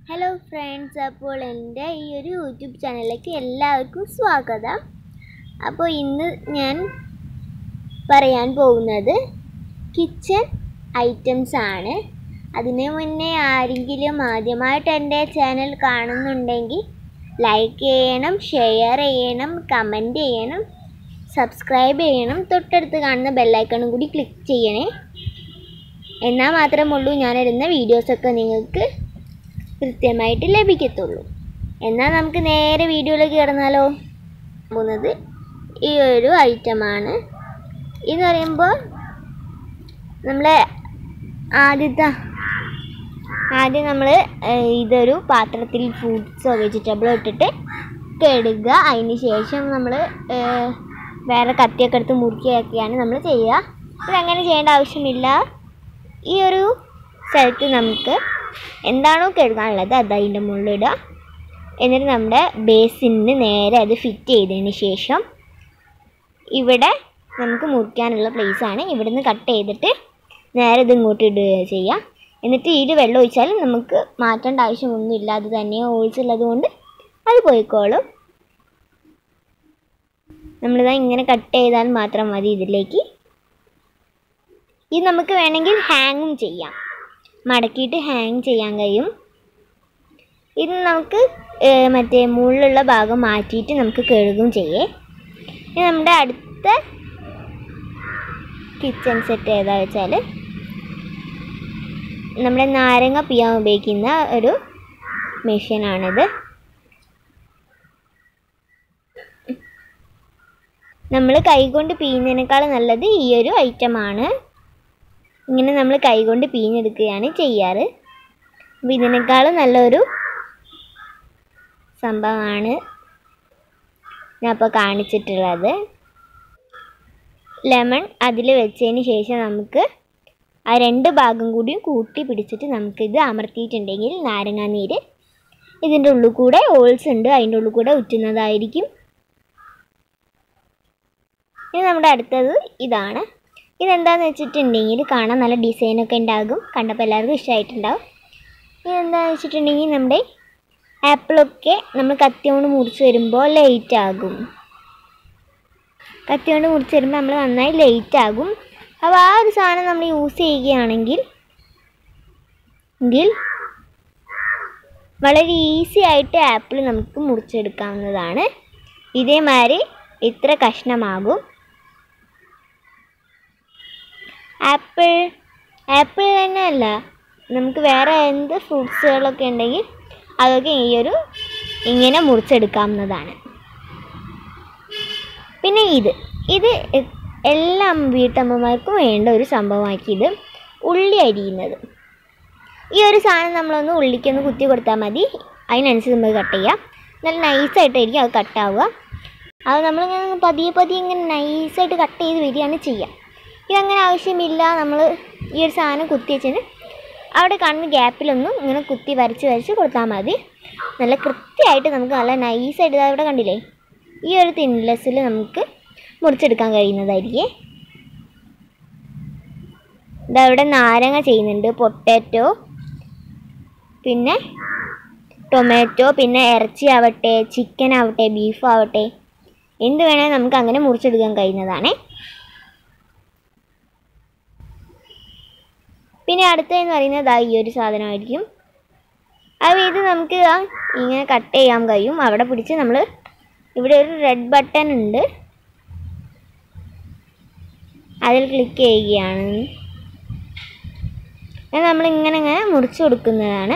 hello friends അപ്പോൾ എൻ്റെ ഈ ഒരു യൂട്യൂബ് ചാനലിലേക്ക് എല്ലാവർക്കും സ്വാഗതം അപ്പോൾ ഇന്ന് ഞാൻ പറയാൻ പോകുന്നത് കിച്ചൺ ഐറ്റംസ് ആണ് അതിന് മുന്നേ ആരെങ്കിലും ആദ്യമായിട്ട് എൻ്റെ ചാനൽ കാണുന്നുണ്ടെങ്കിൽ ലൈക്ക് ചെയ്യണം ഷെയർ ചെയ്യണം കമൻറ്റ് ചെയ്യണം സബ്സ്ക്രൈബ് ചെയ്യണം തൊട്ടടുത്ത് കാണുന്ന ബെല്ലൈക്കണും കൂടി ക്ലിക്ക് ചെയ്യണേ എന്നാൽ മാത്രമുള്ളൂ ഞാനിടുന്ന വീഡിയോസൊക്കെ നിങ്ങൾക്ക് കൃത്യമായിട്ട് ലഭിക്കത്തുള്ളൂ എന്നാൽ നമുക്ക് നേരെ വീഡിയോയിലേക്ക് കിടന്നാലോ പോകുന്നത് ഈ ഒരു ഐറ്റമാണ് ഇതെന്ന് പറയുമ്പോൾ നമ്മളെ ആദ്യത്തെ ആദ്യം നമ്മൾ ഇതൊരു പാത്രത്തിൽ ഫ്രൂട്ട്സോ വെജിറ്റബിളോ ഇട്ടിട്ട് കഴുകുക അതിന് ശേഷം നമ്മൾ വേറെ കത്തിയൊക്കെ എടുത്ത് മുറുക്കിയൊക്കെയാണ് നമ്മൾ ചെയ്യുക ഇതങ്ങനെ ചെയ്യേണ്ട ആവശ്യമില്ല ഈ ഒരു സ്ഥലത്ത് നമുക്ക് എന്താണോ കഴുകാനുള്ളത് അത് അതിൻ്റെ മുകളിലിടുക എന്നിട്ട് നമ്മുടെ ബേസിന് നേരെ അത് ഫിറ്റ് ചെയ്തതിന് ശേഷം ഇവിടെ നമുക്ക് മുറിക്കാനുള്ള പ്ലേസാണ് ഇവിടുന്ന് കട്ട് ചെയ്തിട്ട് നേരെ ഇത് ഇങ്ങോട്ട് ഇടുക ചെയ്യുക എന്നിട്ട് ഇതിൽ വെള്ളം ഒഴിച്ചാൽ നമുക്ക് മാറ്റേണ്ട ആവശ്യമൊന്നുമില്ല അത് തന്നെ ഹോൾസ് ഉള്ളത് കൊണ്ട് അത് പോയിക്കോളും നമ്മളിതാ ഇങ്ങനെ കട്ട് ചെയ്താൽ മാത്രം മതി ഇതിലേക്ക് ഇത് നമുക്ക് വേണമെങ്കിൽ ഹാങ്ങും ചെയ്യാം മടക്കിയിട്ട് ഹാങ് ചെയ്യാൻ കഴിയും ഇത് നമുക്ക് ഏഹ്, മറ്റേ മുകളിലുള്ള ഭാഗം മാറ്റിയിട്ട് നമുക്ക് കഴുകും ചെയ്യേ ഇനി നമ്മുടെ അടുത്ത കിച്ചൺ സെറ്റ് ഏതാ വെച്ചാൽ നമ്മുടെ നാരങ്ങ പിയാൻ ഉപയോഗിക്കുന്ന ഒരു മെഷീനാണിത് നമ്മൾ കൈകൊണ്ട് പിയുന്നതിനേക്കാൾ നല്ലത് ഈ ഒരു ഐറ്റമാണ് ഇങ്ങനെ നമ്മൾ കൈകൊണ്ട് പിഴിഞ്ഞെടുക്കുകയാണ് ചെയ്യാറ് അപ്പോൾ ഇതിനേക്കാളും നല്ലൊരു സംഭവമാണ് ഞാൻ ഇപ്പോൾ കാണിച്ചിട്ടുള്ളത് ലെമൺ അതിൽ വെച്ചതിന് ശേഷം നമുക്ക് ആ രണ്ട് ഭാഗം കൂടിയും കൂട്ടി പിടിച്ചിട്ട് നമുക്കിത് അമർത്തിയിട്ടുണ്ടെങ്കിൽ നാരങ്ങാനീര് ഇതിൻ്റെ ഉള്ളിൽ കൂടെ ഹോൾസ് ഉണ്ട് അതിൻ്റെ ഉള്ളിൽ കൂടെ ഉറ്റുന്നതായിരിക്കും ഇനി നമ്മുടെ അടുത്തത് ഇതാണ് ഇതെന്താണെന്ന് വെച്ചിട്ടുണ്ടെങ്കിൽ കാണാൻ നല്ല ഡിസൈനൊക്കെ ഉണ്ടാകും കണ്ടപ്പോൾ എല്ലാവർക്കും ഇഷ്ടമായിട്ടുണ്ടാവും ഇതെന്താണെന്ന് വെച്ചിട്ടുണ്ടെങ്കിൽ നമ്മുടെ ആപ്പിളൊക്കെ നമ്മൾ കത്തി കൊണ്ട് മുറിച്ച് വരുമ്പോൾ ലേറ്റ് ആകും കത്തി കൊണ്ട് മുറിച്ച് വരുമ്പോൾ നമ്മൾ നന്നായി ലേറ്റ് ആകും അപ്പോൾ ആ ഒരു സാധനം നമ്മൾ യൂസ് ചെയ്യുകയാണെങ്കിൽ എങ്കിൽ വളരെ ഈസി ആയിട്ട് ആപ്പിൾ നമുക്ക് മുറിച്ചെടുക്കാവുന്നതാണ് ഇതേമാതിരി ഇത്ര കഷ്ണമാകും ആപ്പിൾ ആപ്പിൾ തന്നെ അല്ല നമുക്ക് വേറെ എന്ത് ഫ്രൂട്ട്സുകളൊക്കെ ഉണ്ടെങ്കിൽ അതൊക്കെ ഈ ഒരു ഇങ്ങനെ മുറിച്ചെടുക്കാവുന്നതാണ് പിന്നെ ഇത് ഇത് എ- എല്ലാ വീട്ടമ്മമാർക്കും വേണ്ട ഒരു സംഭവമാക്കിയത് ഉള്ളി അരിയുന്നത് ഈ ഒരു സാധനം നമ്മളൊന്ന് ഉള്ളിക്കൊന്ന് കുത്തി കൊടുത്താൽ മതി അതിനനുസരിച്ച് നമുക്ക് കട്ട് ചെയ്യാം നല്ല നൈസായിട്ടായിരിക്കും അത് കട്ടാവുക അത് നമ്മളിങ്ങനെ പതിയെ പതിയെ ഇങ്ങനെ നൈസായിട്ട് കട്ട് ചെയ്ത് വരികയാണ് ചെയ്യുക ഇതങ്ങനെ ആവശ്യമില്ല നമ്മൾ ഈ ഒരു സാധനം കുത്തി വെച്ചതിന് അവിടെ കാണുന്ന ഗ്യാപ്പിലൊന്നും ഇങ്ങനെ കുത്തി വരച്ച് വരച്ച് കൊടുത്താൽ മതി നല്ല കൃത്യമായിട്ട് നമുക്ക് നല്ല നൈസായിട്ട് ഇതാ ഇവിടെ കണ്ടില്ലേ ഈ ഒരു തിൻലെസ്സിൽ നമുക്ക് മുറിച്ചെടുക്കാൻ കഴിയുന്നതായിരിക്കും ഇതാ ഇവിടെ നാരങ്ങ ചെയ്യുന്നുണ്ട് പൊട്ടാറ്റോ പിന്നെ ടൊമാറ്റോ പിന്നെ ഇറച്ചി ആവട്ടെ ചിക്കൻ ആവട്ടെ ബീഫ് ആവട്ടെ എന്ത് വേണമെങ്കിലും നമുക്ക് അങ്ങനെ മുറിച്ചെടുക്കാൻ കഴിയുന്നതാണ് പിന്നെ അടുത്തതെന്ന് പറയുന്നത് ദാ ഈ ഒരു സാധനമായിരിക്കും അപ്പോൾ ഇത് നമുക്ക് ദാ ഇങ്ങനെ കട്ട് ചെയ്യാൻ കഴിയും അവിടെ പിടിച്ച് നമ്മൾ ഇവിടെ ഒരു റെഡ് ബട്ടൺ ഉണ്ട് അതിൽ ക്ലിക്ക് ചെയ്യുകയാണ് അത് നമ്മൾ ഇങ്ങനെ ഇങ്ങനെ മുറിച്ച് കൊടുക്കുന്നതാണ്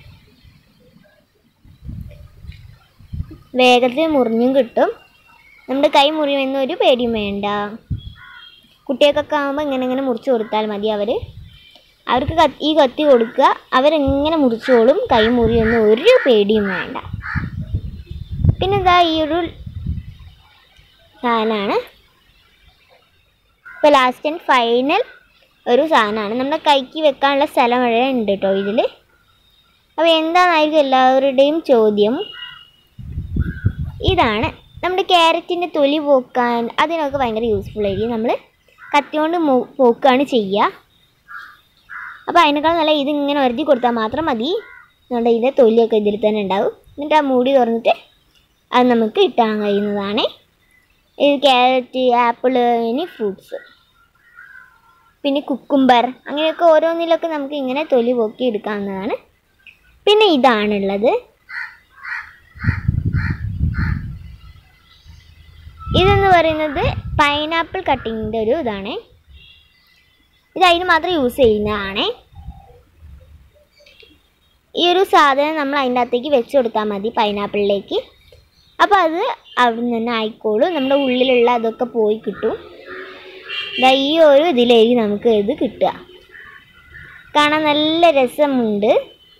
വേഗത്തിൽ മുറിഞ്ഞും കിട്ടും നമ്മുടെ കൈ മുറിയുമെന്ന് ഒരു പേടിയും വേണ്ട കുട്ടികൾക്കൊക്കെ ആകുമ്പോൾ ഇങ്ങനെ ഇങ്ങനെ മുറിച്ച് കൊടുത്താൽ മതി അവർ അവർക്ക് കത്തി ഈ കത്തി കൊടുക്കുക അവരെങ്ങനെ മുറിച്ചോളും കൈ മുറിയൊന്നും ഒരു പേടിയും വേണ്ട പിന്നെ ഇതാ ഈ ഒരു സാധനമാണ് ഇപ്പോൾ ലാസ്റ്റ് ആൻഡ് ഫൈനൽ ഒരു സാധനമാണ് നമ്മുടെ കൈക്ക് വെക്കാനുള്ള സ്ഥലം വരെ ഉണ്ട് കേട്ടോ ഇതിൽ അപ്പോൾ എന്താണെന്നായിരിക്കും എല്ലാവരുടെയും ചോദ്യം ഇതാണ് നമ്മുടെ ക്യാരറ്റിൻ്റെ തൊലി പോക്കാൻ അതിനൊക്കെ ഭയങ്കര യൂസ്ഫുൾ ആയിരിക്കും നമ്മൾ കത്തി കൊണ്ട് മോ- പോക്കുകയാണ് ചെയ്യുക അപ്പോൾ അതിനേക്കാൾ നല്ല ഇതിങ്ങനെ ഒരുതി കൊടുത്താൽ മാത്രം മതി നമ്മുടെ ഇതിൻ്റെ തൊലിയൊക്കെ ഇതിൽ തന്നെ ഉണ്ടാവും എന്നിട്ട് ആ മൂടി തുറന്നിട്ട് അത് നമുക്ക് ഇട്ടാൻ കഴിയുന്നതാണ് ഇത് ക്യാരറ്റ് ആപ്പിൾ ഇനി ഫ്രൂട്ട്സ് പിന്നെ കുക്കുംബർ അങ്ങനെയൊക്കെ ഓരോന്നിലൊക്കെ നമുക്ക് ഇങ്ങനെ തൊലി പൊക്കി എടുക്കാവുന്നതാണ് പിന്നെ ഇതാണുള്ളത് ഇതെന്ന് പറയുന്നത് പൈനാപ്പിൾ കട്ടിങ്ങിൻ്റെ ഒരു ഇതാണ് ഇത് അതിന് മാത്രം യൂസ് ചെയ്യുന്നതാണ് ഈ ഒരു സാധനം നമ്മൾ അതിൻ്റെ അകത്തേക്ക് വെച്ച് കൊടുത്താൽ മതി പൈനാപ്പിളിലേക്ക് അപ്പോൾ അത് അവിടെ നിന്ന് തന്നെ ആയിക്കോളും നമ്മുടെ ഉള്ളിലുള്ള അതൊക്കെ പോയി കിട്ടും ദാ ഈ ഒരു ഇതിലേക്ക് നമുക്ക് ഇത് കിട്ടുക കാണാൻ നല്ല രസമുണ്ട്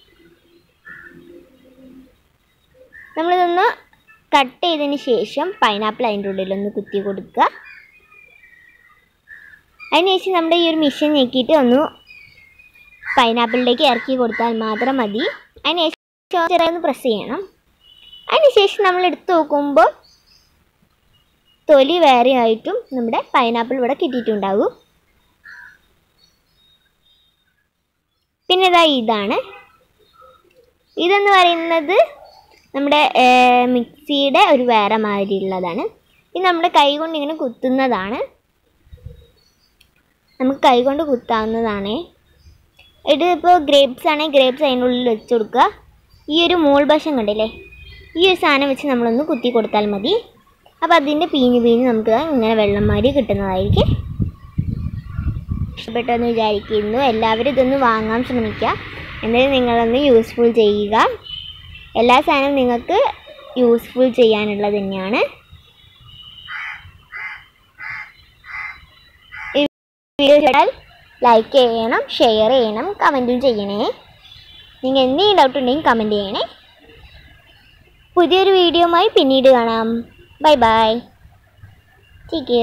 നമ്മളിതൊന്ന് കട്ട് ചെയ്തതിന് ശേഷം പൈനാപ്പിൾ അതിൻ്റെ ഉള്ളിലൊന്ന് കുത്തി കൊടുക്കുക അതിനുശേഷം നമ്മുടെ ഈ ഒരു മിഷൻ ഞെക്കിയിട്ട് ഒന്ന് പൈനാപ്പിളിലേക്ക് ഇറക്കി കൊടുത്താൽ മാത്രം മതി അതിനുശേഷം ചെറിയൊന്ന് പ്രസ് ചെയ്യണം അതിനുശേഷം നമ്മൾ എടുത്ത് നോക്കുമ്പോൾ തൊലി വേറെ ആയിട്ടും നമ്മുടെ പൈനാപ്പിൾ ഇവിടെ കിട്ടിയിട്ടുണ്ടാകും പിന്നെ ഇതാ ഇതാണ് ഇതെന്ന് പറയുന്നത് നമ്മുടെ ഏർ, മിക്സിയുടെ ഒരു വേറെ മാതിരിയുള്ളതാണ് ഇത് നമ്മുടെ കൈ കൊണ്ട് ഇങ്ങനെ കുത്തുന്നതാണ് നമുക്ക് കൈ കൊണ്ട് കുത്താവുന്നതാണ് ഇത് ഇപ്പോൾ ഗ്രേപ്സ് ആണെങ്കിൽ ഗ്രേപ്സ് അതിൻ്റെ ഉള്ളിൽ വെച്ച് കൊടുക്കുക ഈ ഒരു മൂൾ വശം കണ്ടില്ലേ ഈ ഒരു സാധനം വെച്ച് നമ്മളൊന്ന് കുത്തി കൊടുത്താൽ മതി അപ്പോൾ അതിൻ്റെ പീഞ്ഞ് പീഞ്ഞ് നമുക്ക് ദാ ഇങ്ങനെ വെള്ളം മാതിരി കിട്ടുന്നതായിരിക്കും ഇഷ്ടപ്പെട്ടെന്ന് വിചാരിക്കുന്നു എല്ലാവരും ഇതൊന്ന് വാങ്ങാൻ ശ്രമിക്കുക എന്നിട്ട് നിങ്ങളൊന്ന് യൂസ്ഫുൾ ചെയ്യുക എല്ലാ സാധനവും നിങ്ങൾക്ക് യൂസ്ഫുൾ ചെയ്യാനുള്ളത് തന്നെയാണ് ഈ വീഡിയോ ഇഷ്ടപ്പെട്ടാൽ ലൈക്ക് ചെയ്യണം ഷെയർ ചെയ്യണം കമൻറ്റും ചെയ്യണേ നിങ്ങൾ എന്തെങ്കിലും ഡൗട്ട് ഉണ്ടെങ്കിൽ കമൻറ്റ് ചെയ്യണേ പുതിയൊരു വീഡിയോയുമായി പിന്നീട് കാണാം ബൈ ബൈ ടേക്ക് കെയർ